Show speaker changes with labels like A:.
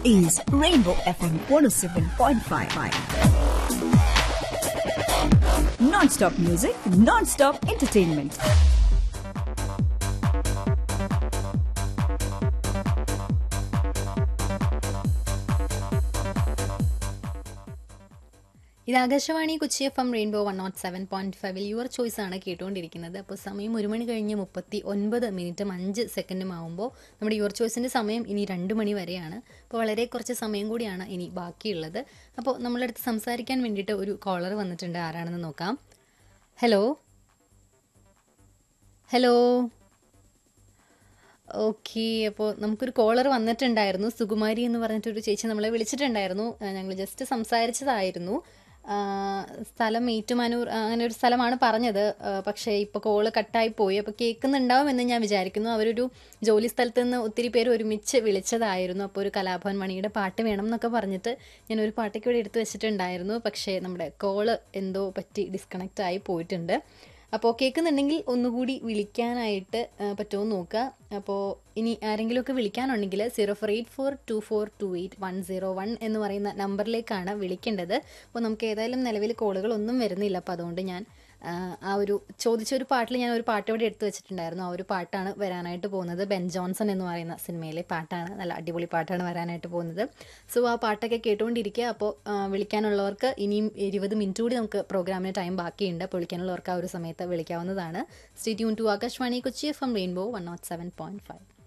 A: is Rainbow FM 107.5. Non-stop music, non-stop entertainment.
B: ഇത് Akashvani Kochi F M rainbow one nought seven point ഫൈവിൽ your choice ആണ് കേട്ടുകൊണ്ടിരിക്കുന്നത് അപ്പോൾ സമയം ഒരു മണി കഴിഞ്ഞ് മുപ്പത്തി ഒൻപത് മിനിറ്റും അഞ്ച് സെക്കൻഡും ആകുമ്പോൾ നമ്മുടെ യുവർ ചോയ്സിൻ്റെ സമയം ഇനി രണ്ട് മണി വരെയാണ് അപ്പോൾ വളരെ കുറച്ച് സമയം കൂടിയാണ് ഇനി ബാക്കിയുള്ളത് അപ്പോൾ നമ്മളുടെ അടുത്ത് സംസാരിക്കാൻ വേണ്ടിയിട്ട് ഒരു കോളർ വന്നിട്ടുണ്ട് ആരാണെന്ന് നോക്കാം ഹലോ ഹലോ ഓക്കെ അപ്പോൾ നമുക്കൊരു കോളർ വന്നിട്ടുണ്ടായിരുന്നു സുകുമാരി എന്ന് പറഞ്ഞിട്ടൊരു ചേച്ചി നമ്മളെ വിളിച്ചിട്ടുണ്ടായിരുന്നു ഞങ്ങൾ ജസ്റ്റ് സംസാരിച്ചതായിരുന്നു ആ, സ്ഥലം ഏറ്റുമാനൂർ ആ, അങ്ങനെ ഒരു സ്ഥലമാണ് പറഞ്ഞത് ആ, പക്ഷേ ഇപ്പോൾ കോള് കട്ടായി പോയി അപ്പോൾ കേൾക്കുന്നുണ്ടാവുമെന്ന് ഞാൻ വിചാരിക്കുന്നു അവരൊരു ജോലി സ്ഥലത്ത് നിന്ന് ഒത്തിരി പേര് ഒരുമിച്ച് വിളിച്ചതായിരുന്നു അപ്പോൾ ഒരു കലാഭവൻ മണിയുടെ പാട്ട് വേണം എന്നൊക്കെ പറഞ്ഞിട്ട് ഞാൻ ഒരു പാട്ടൊക്കെ ഇവിടെ എടുത്തു വെച്ചിട്ടുണ്ടായിരുന്നു പക്ഷേ നമ്മുടെ കോള് എന്തോ പറ്റി ഡിസ്കണക്റ്റ് ആയി പോയിട്ടുണ്ട് അപ്പോൾ കേൾക്കുന്നുണ്ടെങ്കിൽ ഒന്നുകൂടി വിളിക്കാനായിട്ട് ആ, പറ്റുമോ എന്ന് നോക്കുക അപ്പോൾ ഇനി ആരെങ്കിലുമൊക്കെ വിളിക്കാനുണ്ടെങ്കിൽ zero four eight four two four two eight one zero one എന്ന് പറയുന്ന നമ്പറിലേക്കാണ് വിളിക്കേണ്ടത് അപ്പോൾ നമുക്ക് ഏതായാലും നിലവിൽ കോളുകൾ ഒന്നും വരുന്നില്ല അപ്പോൾ അതുകൊണ്ട് ഞാൻ ആ, ആ ഒരു ചോദിച്ച ഒരു പാട്ടിൽ ഞാൻ ഒരു പാട്ട് ഇവിടെ എടുത്തു വെച്ചിട്ടുണ്ടായിരുന്നു ആ ഒരു പാട്ടാണ് വരാനായിട്ട് പോകുന്നത് ബെൻ ജോൺസൺ എന്ന് പറയുന്ന സിനിമയിലെ പാട്ടാണ് നല്ല അടിപൊളി പാട്ടാണ് വരാനായിട്ട് പോകുന്നത് സോ ആ പാട്ടൊക്കെ കേട്ടുകൊണ്ടിരിക്കുക അപ്പോൾ ആ, വിളിക്കാനുള്ളവർക്ക് ഇനിയും ഇരുപത് മിനിറ്റ് കൂടി നമുക്ക് പ്രോഗ്രാമിന് ടൈം ബാക്കിയുണ്ട് അപ്പോൾ വിളിക്കാനുള്ളവർക്ക് ആ ഒരു സമയത്ത് വിളിക്കാവുന്നതാണ് stay tune to Akashvani Kochi F M rainbow one nought seven point five